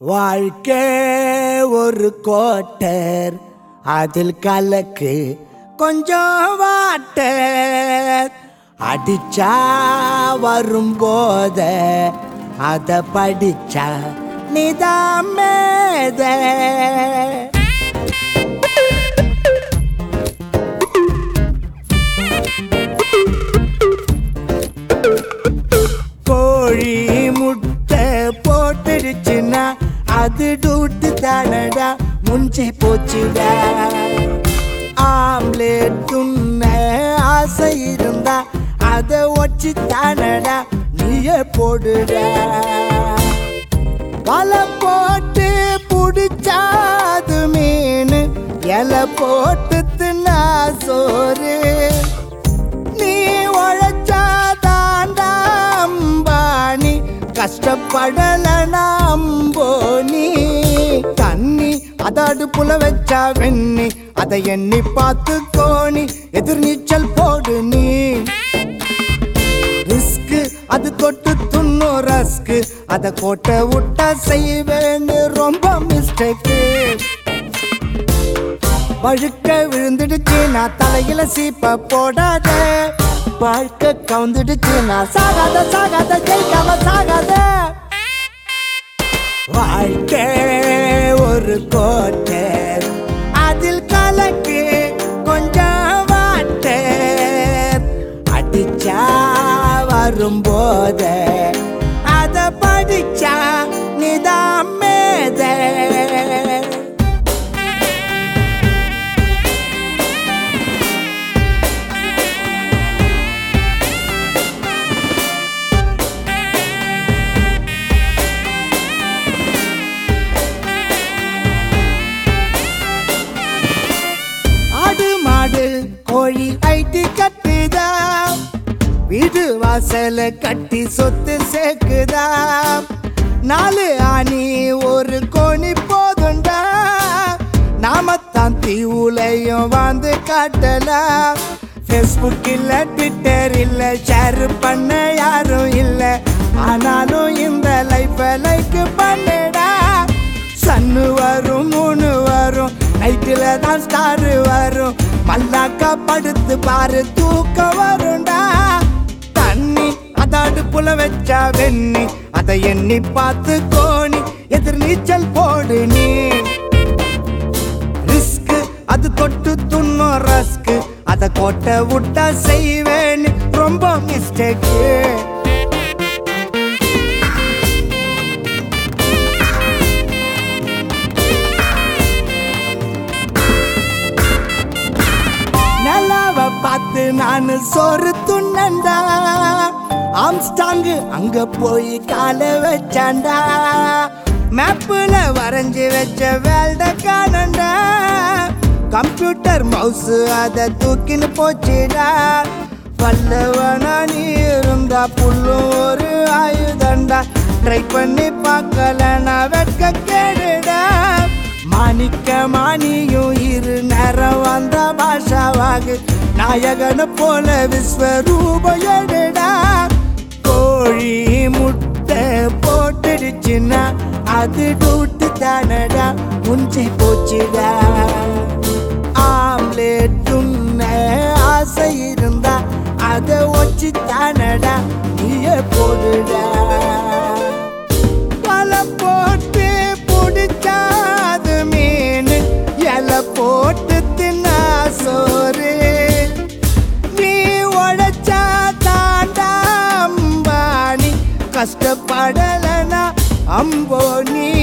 வாழ்க்கை ஒரு கோட்டர் அதில் கலக்கு கொஞ்சம் வாட்டர் அடிச்சா வரும் போத அத படிச்சா நிதாமேத கோழி முட்டை போட்டுடுச்சுன்னா அது டூட்டு தானடா முஞ்சி போச்சுடா ஆம்லேட் துண்ண ஆசை இருந்தா அதை ஒச்சு தானடா நீயே போடுடா வலை போட்டு புடிச்சாது மீன் இலை போட்டு தின்னா சோறு நீ உழைச்சாதாண்டா அம்பானி கஷ்டப்படல நம்போனி தண்ணி அத அடுப்புல வச்சா வெண்ணி அதை எண்ணி பார்த்து கோணி எதிர் நீச்சல் போடு நீ ரிஸ்க் அது தொட்டு துண்ணும் ரஸ்க் அத கோட்டை விட்டா செய்வேன்னு ரொம்ப மிஸ்டேக்கு வழுக்க விழுந்துடுச்சு நான் தலையில சீப்ப போடாத வாழ்க்கை கவுந்துடுச்சு நான் சாகாத சாகாத ஜெயிக்காம சாகாத வாழ்க்கை ஒரு கோட்டை அதில் கலக்கு கொஞ்சம் வாட்டர் அடிச்சா வரும்போத அத படிச்சா நிதாமேத ஆடு மாடு கோழி ஐட்டி கட்டுதா வீடு வாசல கட்டி சொத்து சேர்க்குதா நாலு ஆணி ஒரு கோணி போதுண்டா நாமத்தான் தீவுலையும் வாழ்ந்து காட்டலாம் ஃபேஸ்புக் இல்ல ட்விட்டர் இல்ல ஷேர் பண்ண யாரும் இல்ல ஆனாலும் இந்த லைஃப லைக் பண்ணடா சன்னு வரும் மூணு வரும் நைட்டில் தான் ஸ்டார் வரும் மல்லாக்கா படுத்து பாரு தூக்கம் வரும்டா தண்ணி அத அடுப்புல வச்சா வெண்ணி அதை எண்ணி பார்த்து கோணி எதிர் நீச்சல் போடு நீ ரிஸ்க் அது தொட்டு துண்ணும் ரஸ்க் அத கோட்டை விட்டா செய்வேன்னு ரொம்ப மிஸ்டேக்கு நிலாவ பார்த்து நான் சோறு துண்ணண்டா ஆம்ஸ்டாங்கு அங்க போய் கால வச்சாண்டா மேப்புல வரைஞ்சு வச்ச வேல்ட காணண்டா கம்ப்யூட்டர் மவுஸ் அத தூக்கின்னு போச்சுடா பல்லவனா நீ இருந்தா புல்லும் ஒரு ஆயுதண்டா ட்ரை பண்ணி பார்க்கலனா வெட்க கேடுடா மாணிக்க மானியும் இரு நேரம் வந்த பாஷாவாகு நாயகனை போல விஸ்வரூப எடுடா கோழி முட்டை போட்டுடுச்சுன்னா அது டூட்டு தானடா முஞ்சி போச்சுடா ஆம்லேட் துண்ண ஆசை இருந்தா அதை ஒச்சு தானடா நீயே போடுடா வலை போட்டு புடிச்சாது மீன் இலை போட்டு தின்னா சோறு நீ உழைச்சா தாண்டா அம்பானி கஷ்டப்படலனா அம்போ நீ